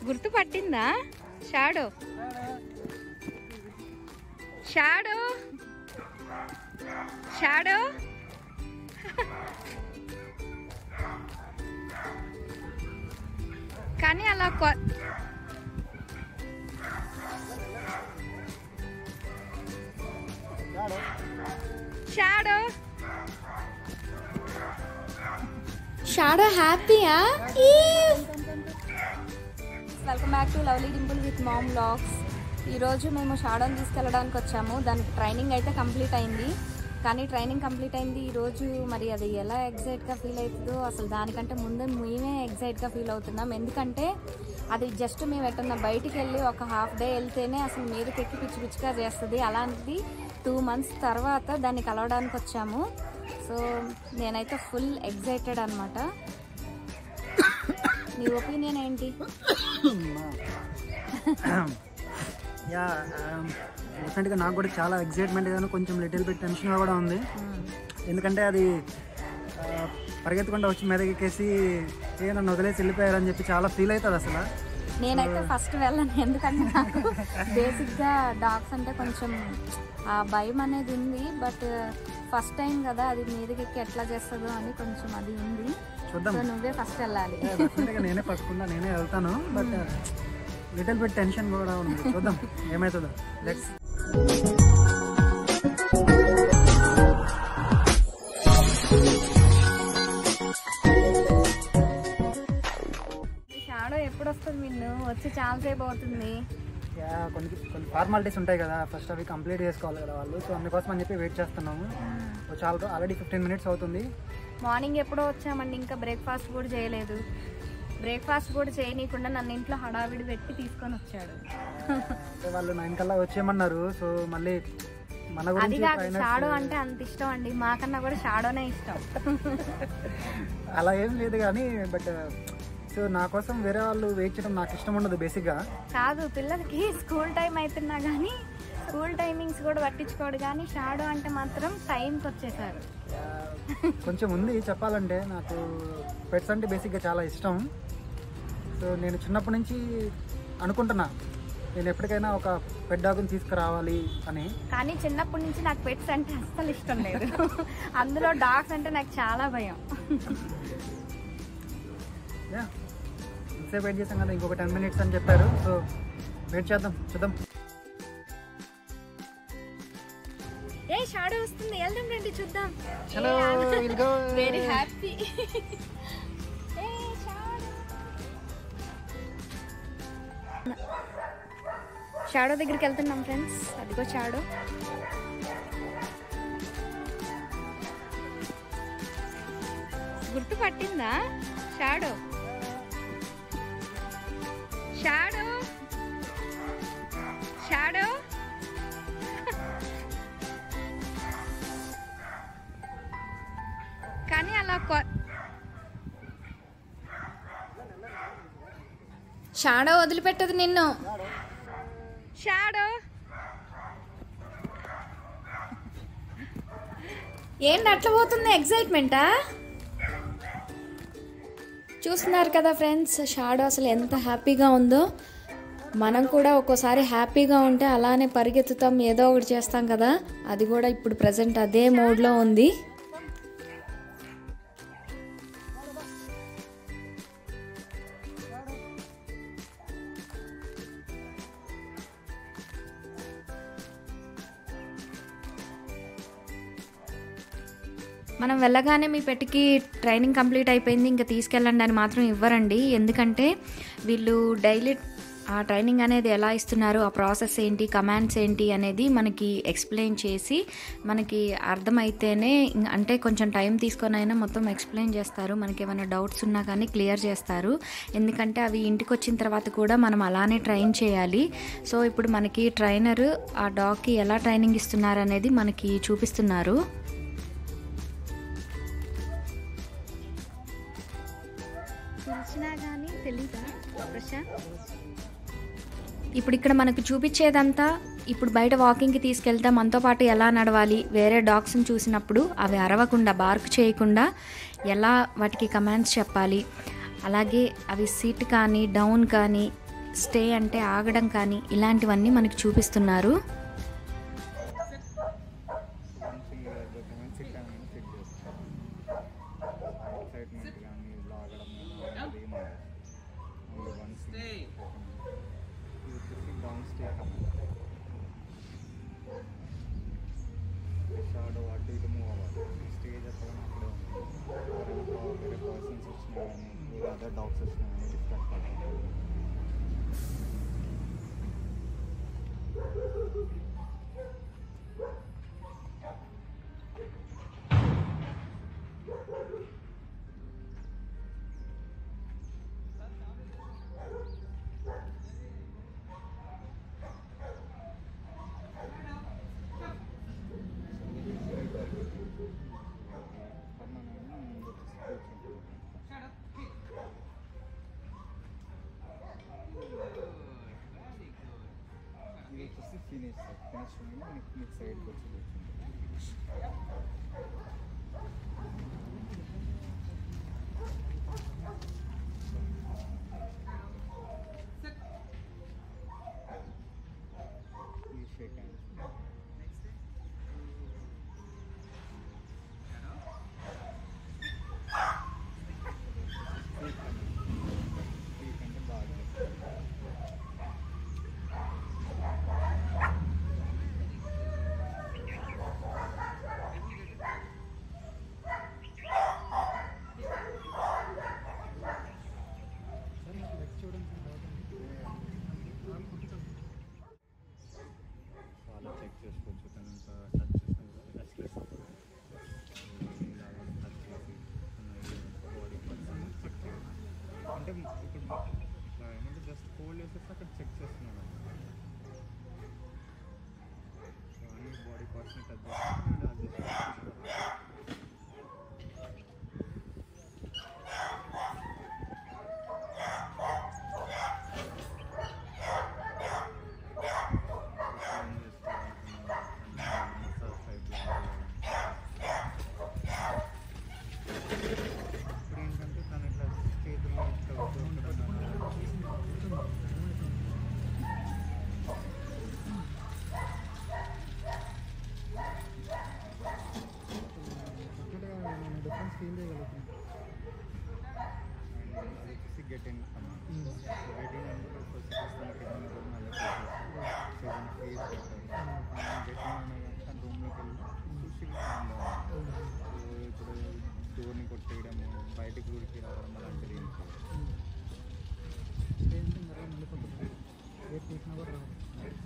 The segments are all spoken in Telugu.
గుర్తు పట్టిందా షాడో షాడో షాడో కానీ అలా కొ షాడో షాడో హ్యాపీయా welcome back to lovely Dimple with mom blogs ఈరోజు మేము షాడోని తీసుకెళ్ళడానికి వచ్చాము దానికి ట్రైనింగ్ అయితే కంప్లీట్ అయింది కానీ ట్రైనింగ్ కంప్లీట్ అయింది ఈరోజు మరి అది ఎలా ఎగ్జైట్గా ఫీల్ అవుతుందో అసలు దానికంటే ముందే మేమే ఎగ్జైట్గా ఫీల్ అవుతున్నాం ఎందుకంటే అది జస్ట్ మేము ఎట్టన్నా బయటికి వెళ్ళి ఒక హాఫ్ డే వెళ్తేనే అసలు మీదకి ఎక్కి పిచ్చి పిచ్చిగా చేస్తుంది అలాంటిది టూ మంత్స్ తర్వాత దాన్ని కలవడానికి వచ్చాము సో నేనైతే ఫుల్ ఎగ్జైటెడ్ అనమాట నీ ఒపీనియన్ ఏంటి యా డెఫినెట్గా నాకు కూడా చాలా ఎక్సైట్మెంట్ గాను కొంచెం లిటిల్ బిట్ టెన్షన్గా కూడా ఉంది ఎందుకంటే అది ఆ, పరిగెత్తకుండా వచ్చి మీదకి ఎక్కేసి ఏ నన్ను వదిలేసి వెళ్ళిపోయారని చెప్పి చాలా ఫీల్ అవుతుంది అసలు నేనైతే ఫస్ట్ వెళ్ళను ఎందుకంటే నాకు బేసిక్గా డాగ్స్ అంటే కొంచెం ఆ భయం అనేది ఉంది బట్ ఫస్ట్ టైం కదా అది మీదకి ఎక్కి ఎట్లా చేస్తుందో అని కొంచెం అది ఉంది చూద్దాం సో నువ్వే ఫస్ట్ వెళ్ళాలి డెఫినెట్గా నేనే ఫస్ట్ నేనే వెళ్తాను బట్ లిటిల్ బిట్ టెన్షన్ కూడా ఉంది చూద్దాం ఏమవుతుందో లెట్స్ షాడో ఎప్పుడు వస్తుంది నిన్ను వచ్చి చాలాసేపు అవుతుంది యా కొన్ని కొన్ని ఫార్మాలిటీస్ ఉంటాయి కదా ఫస్ట్ అవి కంప్లీట్ చేసుకోవాలి కదా వాళ్ళు సో అందుకోసం అని చెప్పి వెయిట్ చేస్తున్నాము సో చాలా ఆల్రెడీ ఫిఫ్టీన్ మినిట్స్ అవుతుంది మార్నింగ్ ఎప్పుడో వచ్చామండి ఇంకా బ్రేక్ఫాస్ట్ కూడా చేయలేదు బ్రేక్ఫాస్ట్ కూడా చేయనీయకుండా నన్ను ఇంట్లో హడావిడి పెట్టి తీసుకొని వచ్చాడు అంటే వాళ్ళు నైన్ కల్లా వచ్చేయమన్నారు సో మళ్ళీ మన అది గురించి కాదు trainers- షాడో అంటే అంత ఇష్టం అండి మాకన్నా కూడా షాడోనే ఇష్టం అలా ఏం లేదు కానీ బట్ సో నా కోసం వేరే వాళ్ళు వెయిట్ చేయడం నాకు ఇష్టం ఉండదు బేసిక్గా కాదు పిల్లలకి స్కూల్ టైం అవుతున్నా కానీ స్కూల్ టైమింగ్స్ కూడా పట్టించుకోడు కానీ షాడో అంటే మాత్రం టైంకి వచ్చేసారు కొంచెం ఉంది చెప్పాలంటే నాకు పెట్స్ అంటే బేసిక్గా చాలా ఇష్టం సో నేను చిన్నప్పటి నుంచి అనుకుంటున్నా నేను ఎప్పటికైనా ఒక పెట్ డాగ్ని తీసుకురావాలి అని కానీ చిన్నప్పటి నుంచి నాకు పెట్స్ అంటే అస్సలు ఇష్టం లేదు అందులో డాగ్స్ అంటే నాకు చాలా భయం యా ఇంతసేపు వెయిట్ చేసాం కదా ఇంకొక టెన్ మినిట్స్ అని చెప్పారు సో వెయిట్ చేద్దాం చూద్దాం ఏ షాడో వస్తుంది వెళ్దాం రండి చూద్దాం చలో we'll go. Very happy shadow దగ్గరికి వెళ్తున్నాం ఫ్రెండ్స్ అదిగో షాడో గుర్తు పట్టిందా షాడో షాడో షాడో కానీ అలా కొ- షాడో వదిలిపెట్టదు నిన్ను షాడో ఏంటి అట్లా పోతుంది ఎగ్జైట్మెంటా చూస్తున్నారు కదా ఫ్రెండ్స్ షాడో అసలు ఎంత హ్యాపీగా ఉందో మనం కూడా ఒక్కోసారి హ్యాపీగా ఉంటే అలానే పరిగెత్తుతాం ఏదో ఒకటి చేస్తాం కదా అది కూడా ఇప్పుడు ప్రజెంట్ అదే మోడ్లో ఉంది మనం వెళ్ళగానే మీ పెట్టికి ట్రైనింగ్ కంప్లీట్ అయిపోయింది ఇంకా తీసుకెళ్ళండి అని మాత్రం ఇవ్వరండి ఎందుకంటే వీళ్ళు డైలీ ఆ ట్రైనింగ్ అనేది ఎలా ఇస్తున్నారు ఆ ప్రాసెస్ ఏంటి కమాండ్స్ ఏంటి అనేది మనకి ఎక్స్ప్లెయిన్ చేసి మనకి అర్థమైతేనే ఇం- అంటే కొంచెం టైం తీసుకొని అయినా మొత్తం ఎక్స్ప్లెయిన్ చేస్తారు మనకి ఏమైనా డౌట్స్ ఉన్నా కానీ క్లియర్ చేస్తారు ఎందుకంటే అవి ఇంటికి వచ్చిన తర్వాత కూడా మనం అలానే ట్రైన్ చేయాలి సో ఇప్పుడు మనకి ట్రైనర్ ఆ డాగ్కి ఎలా ట్రైనింగ్ ఇస్తున్నారు అనేది మనకి చూపిస్తున్నారు పిలిచినా కానీ తెలీదా ప్రశాంత్ ఇప్పుడు ఇక్కడ మనకు చూపించేదంతా ఇప్పుడు బయట వాకింగ్కి తీసుకెళ్తే మనతో పాటు ఎలా నడవాలి వేరే డాగ్స్ని చూసినప్పుడు అవి అరవకుండా బార్క్ చేయకుండా ఎలా వాటికి కమాండ్స్ చెప్పాలి అలాగే అవి సీట్ కానీ డౌన్ కానీ స్టే అంటే ఆగడం కానీ ఇలాంటివన్నీ మనకి చూపిస్తున్నారు మంచి మంచి కానీ చెక్ చేస్తాం ఎక్సైట్మెంట్ కానీ లాగడం కానీ అది ఏం ఉండదు ఓన్లీ వన్ ఇది వచ్చేసి డౌన్ స్టే షాడో అటు ఇటు మూవ్ అవ్వాలి స్టేజ్ ఎక్కడ అక్కడే ఉంటుంది ఎవరైనా వేరే పర్సన్స్ వచ్చినా కానీ వేరే అదర్ డాగ్స్ వచ్చినా కానీ డిస్కస్ పడుతుంది ఇది వచ్చేసి ఫినిష్ ఫినిష్ మీకు మీకు సైడ్కి వచ్చి కూర్చుంటుంది Please shake hands. అంటే బాగా సార్ నాకు లెగ్ చూడండి సార్ డౌట్ ఉంది. చాలా చెక్ చేసుకోవచ్చు తను ఇంకా టచ్ చేసిన టచ్ చేసి ఇలాగా టచ్ చేసి బాడీ చెక్ చేయాలి అంటే ఇప్పుడు ఇట్లా ఏమంటే జస్ట్ హోల్డ్ చేసేసి అక్కడ చెక్ చేస్తున్నాడు సో అన్ని బాడీ పార్ట్స్ని టచ్ చేసి అది మసాజ్ టైప్ ఇప్పుడు ఏంటంటే తను ఇట్లా చేతుల్లో ఇట్లా డెఫినెట్గా నేను డిఫరెన్స్ ఫీల్ చేయగలుగుతున్నాను అండ్ అది వచ్చేసి get in command get in అంటే ఫస్ట్ తనకి ఏదైనా రూమ్ అలా సో ఏదైనా ఫేస్ పెట్టాలి గెట్ ఇన్ అనే తన రూమ్లోకి వెళ్ళి చూసి సో ఇప్పుడు డోర్ని కొట్టేయడము బయటికి ఊరికి రావడం అలాంటిది ఏం చేయదు. ఏంటి మరీ నిండిపోతుంది ఏది తీసినా కూడా రాదు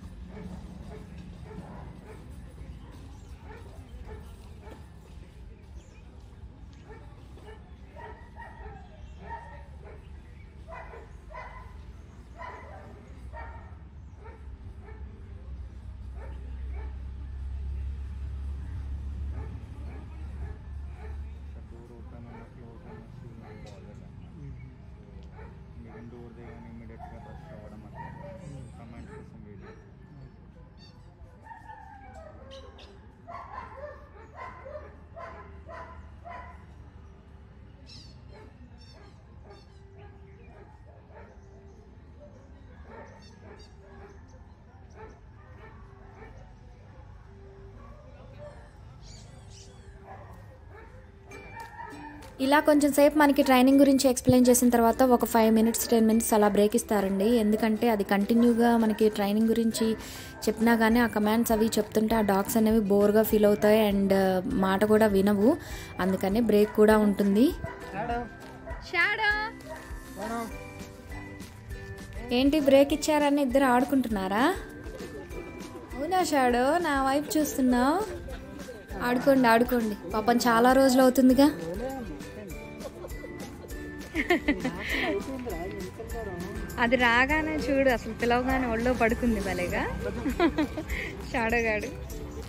డోర్ ఓపెన్ అయినా క్లోజ్ అయినా ఫీల్ నాకు బాగాలేదు సో మీరు డోర్ దిగానే ఇమీడియట్గా రష్ అవ్వడం అట్లా కమాండ్ కోసం వెయిట్ ఇలా కొంచెం సేపు మనకి ట్రైనింగ్ గురించి ఎక్స్ప్లెయిన్ చేసిన తర్వాత ఒక ఫైవ్ మినిట్స్ టెన్ మినిట్స్ అలా బ్రేక్ ఇస్తారండి ఎందుకంటే అది కంటిన్యూగా మనకి ట్రైనింగ్ గురించి చెప్పినా కానీ ఆ కమాండ్స్ అవి చెప్తుంటే ఆ డాగ్స్ అనేవి బోర్గా ఫీల్ అవుతాయి అండ్ మాట కూడా వినవు అందుకని బ్రేక్ కూడా ఉంటుంది షాడో ఏంటి బ్రేక్ ఇచ్చారని ఇద్దరు ఆడుకుంటున్నారా అవునా షాడో నా వైపు చూస్తున్నావు ఆడుకోండి ఆడుకోండి పాపం చాలా రోజులు అవుతుందిగా అది రాగానే చూడు అసలు పిలవగానే ఒళ్ళో పడుకుంది భలేగా షాడోగాడు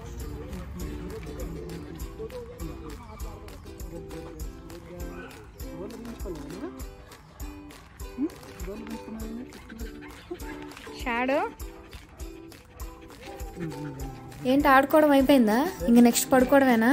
గోళ్ళు గుంజుకోలేదు గోళ్ళు గుంజుకున్నాను షాడో ఏంటి ఆడుకోవడం అయిపోయిందా ఇంక నెక్స్ట్ పడుకోవడమేనా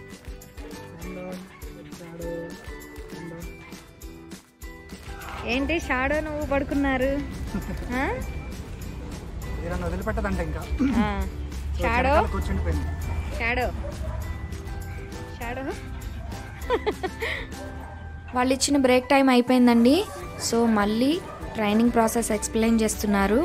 ఏంటి షాడో నువ్వు పడుకున్నారు ఆ? ఇది నన్ను వదిలిపెట్టదంట ఇంకా ఆ. షాడో వెనకాల కూర్చుండిపోయింది షాడో షాడో వాళ్ళు ఇచ్చిన బ్రేక్ టైం అయిపోయిందండి సో మళ్ళీ ట్రైనింగ్ ప్రాసెస్ ఎక్స్ప్లెయిన్ చేస్తున్నారు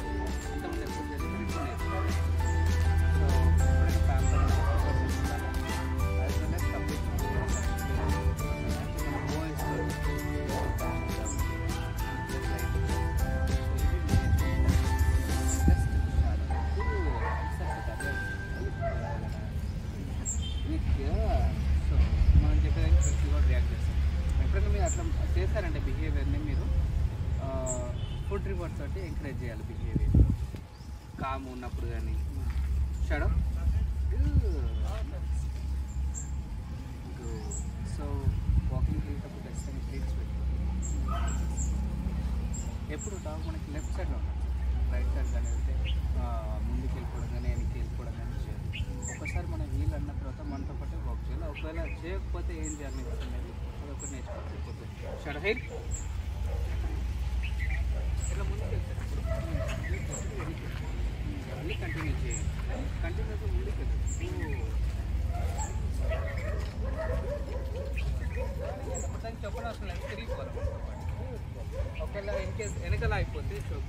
మనం చెప్పేదానికి ప్రతి కూడా రియాక్ట్ చేస్తాం ఎప్పుడైనా మీరు అట్లా చేశారంటే బిహేవియర్ని మీరు ఫుడ్ రివార్డ్స్ తోటి ఎంకరేజ్ చేయాలి బిహేవియర్ కామ్ ఉన్నప్పుడు కానీ షడో సో వాకింగ్ వెళ్ళేటప్పుడు ఖచ్చితంగా ట్రీట్స్ పెట్టుకోండి ఎప్పుడు డాగ్ మనకి లెఫ్ట్ సైడ్లో ఉంటుంది రైట్ సైడ్ కానీ వెళ్తే ఆ, ముందుకు వెళ్ళిపోవడం కానీ వెనక్కి వెళ్ళిపోవడం కానీ చేయాలి ఒక్కసారి మనం వీలు అన్న తర్వాత మనతో పాటు వాక్ చేయాలి ఒకవేళ చేయకపోతే ఏం చేయాలి నెక్స్ట్ అనేది అదొకటి నేర్చుకోవాలి అయిపోతుంది షడ్ హైట్ ఇట్లా ముందుకు వెళ్తారు మళ్ళీ కంటిన్యూ చేయండి కంటిన్యూగా ముందుకు వెళ్తారు మొత్తానికి చెప్పడం అసలు ఎంత తిరిగిపోవాలి మనతో పాటు. ఒకవేళ ఇన్ కేస్ వెనకాల అయిపోతే షోక్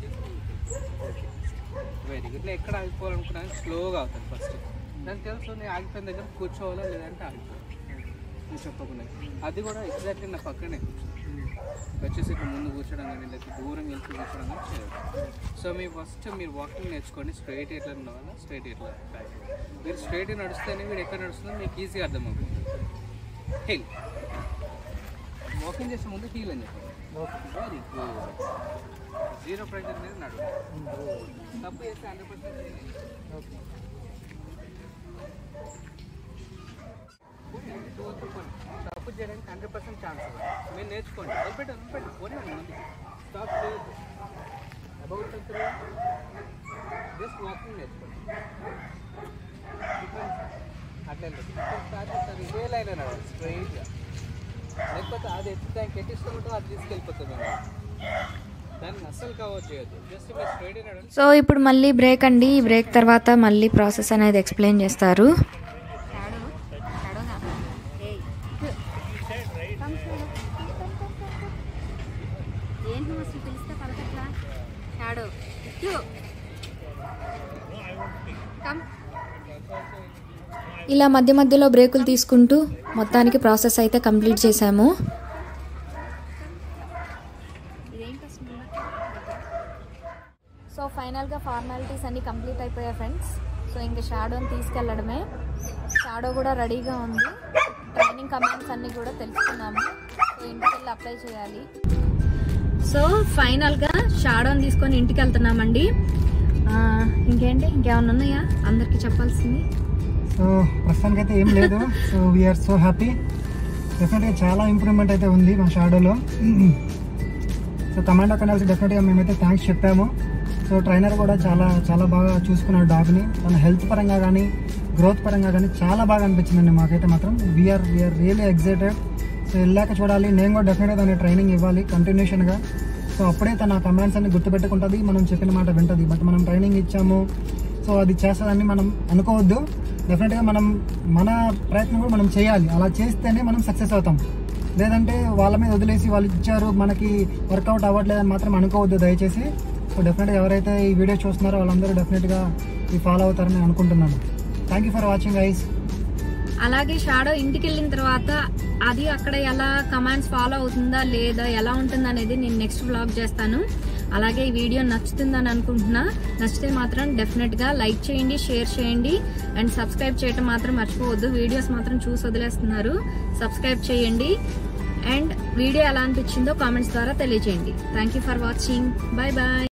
వెరీ గుడ్ ఎక్కడ ఆగిపోవాలనుకున్నాను స్లోగా అవుతాను ఫస్ట్ దానికి తెలుసు నేను ఆగిపోయిన దగ్గర కూర్చోవాలా లేదంటే ఆగిపోవాలి నువ్వు చెప్పకుండా అది కూడా ఎగ్జాక్ట్లీ నా పక్కనే కూర్చో వచ్చేసి ఇక్కడ ముందు కూర్చోడం కానీ లేకపోతే దూరం వెళ్ళి కూర్చోడం కానీ చేయదు సో మీరు ఫస్ట్ మీరు వాకింగ్ నేర్చుకోండి స్ట్రైట్ ఎట్లా ఉండాలా స్ట్రైట్ ఎట్లా బ్యాక్ మీరు స్ట్రైట్ నడుస్తేనే మీరు ఎక్కడ నడుస్తుందో మీకు ఈజీగా అర్థమవుతుంది హీల్ వాకింగ్ చేసే ముందు హీల్ అని చెప్పండి వెరీ గుడ్ జీరో ప్రెషర్ మీద నడు తప్పు చేస్తే హండ్రెడ్ పర్సెంట్ తప్పు చేయడానికి హండ్రెడ్ పర్సెంట్ ఛాన్స్ మీరు నేర్చుకోండి వదిలిపెట్టి వదిలిపెట్టి పోనీ ముందు స్టాప్ చేయొద్దు అబౌట్ జస్ట్ వాకింగ్ నేర్చుకోండి అట్లా స్టార్ట్ చేస్తారు ఇదే లైన్ అన్నాడు స్ట్రైట్గా లేకపోతే అది ఎత్తి దానికి ఎట్టిస్తుంటే అది తీసుకెళ్ళిపోతుంది దాన్ని అస్సలు కవర్ చేయొద్దు జస్ట్ మీరు స్ట్రైట్ నడండి సో ఇప్పుడు మళ్ళీ బ్రేక్ అండి ఈ బ్రేక్ తర్వాత మళ్ళీ ప్రాసెస్ అనేది ఎక్స్ప్లెయిన్ చేస్తారు ఏంటి నువ్వు అసలు పిలిస్తే పలకట్లా షాడో కమ్ ఇలా మధ్య మధ్యలో బ్రేకులు తీసుకుంటూ మొత్తానికి ప్రాసెస్ అయితే కంప్లీట్ చేశాము ఇదేంటి అసలు సో ఫైనల్గా ఫార్మాలిటీస్ అన్నీ కంప్లీట్ అయిపోయాయి ఫ్రెండ్స్ సో ఇంకా షాడోని తీసుకెళ్ళడమే షాడో కూడా రెడీగా ఉంది ట్రైనింగ్ కమాండ్స్ అన్నీ కూడా తెలుసుకున్నాము సో ఇంటికి వెళ్ళి అప్లై చేయాలి సో ఫైనల్గా షాడోని తీసుకొని ఇంటికి వెళ్తున్నామండి ఆ, ఇంకేంటి ఇంకేమన్నా ఉన్నాయా అందరికీ చెప్పాల్సింది సో ప్రస్తుతానికి అయితే ఏం లేదు సో వీఆర్ సో హ్యాపీ డెఫినెట్గా చాలా ఇంప్రూవ్మెంట్ అయితే ఉంది మా షాడోలో సో కమాండో కెనాల్స్ డెఫినెట్గా మేమైతే థ్యాంక్స్ చెప్పాము సో ట్రైనర్ కూడా చాలా చాలా బాగా చూసుకున్నాడు డాగ్ని తన హెల్త్ పరంగా కానీ గ్రోత్ పరంగా కానీ చాలా బాగా అనిపించిందండి మాకైతే మాత్రం we are we are really excited so వెళ్ళాక చూడాలి నేను కూడా డెఫినెట్గా దాని ట్రైనింగ్ ఇవ్వాలి కంటిన్యూషన్గా సో అప్పుడే తన కమాండ్స్ అన్ని గుర్తుపెట్టుకుంటుంది మనం చెప్పిన మాట వింటది బట్ మనం ట్రైనింగ్ ఇచ్చాము సో అది చేస్తుందని మనం అనుకోవద్దు డెఫినెట్గా మనం మన ప్రయత్నం కూడా మనం చేయాలి అలా చేస్తేనే మనం సక్సెస్ అవుతాం లేదంటే వాళ్ళ మీద వదిలేసి వాళ్ళు ఇచ్చారు మనకి వర్కౌట్ అవ్వట్లేదని మాత్రం అనుకోవద్దు దయచేసి సో డెఫినెట్గా ఎవరైతే ఈ వీడియో చూస్తున్నారో వాళ్ళందరూ డెఫినెట్గా ఈ ఫాలో అవుతారని అనుకుంటున్నాను థ్యాంక్ యూ ఫర్ వాచింగ్ ఐస్ అలాగే షాడో ఇంటికి వెళ్ళిన తర్వాత అది అక్కడ ఎలా కమాండ్స్ ఫాలో అవుతుందా లేదా ఎలా ఉంటుంది అనేది నేను నెక్స్ట్ వ్లాగ్ చేస్తాను అలాగే ఈ వీడియో నచ్చుతుందని అనుకుంటున్నా నచ్చితే మాత్రం డెఫినెట్గా లైక్ చేయండి షేర్ చేయండి అండ్ సబ్స్క్రైబ్ చేయటం మాత్రం మర్చిపోవద్దు వీడియోస్ మాత్రం చూసి వదిలేస్తున్నారు సబ్స్క్రైబ్ చేయండి అండ్ వీడియో ఎలా అనిపించిందో కామెంట్స్ ద్వారా తెలియజేయండి thank you for watching bye bye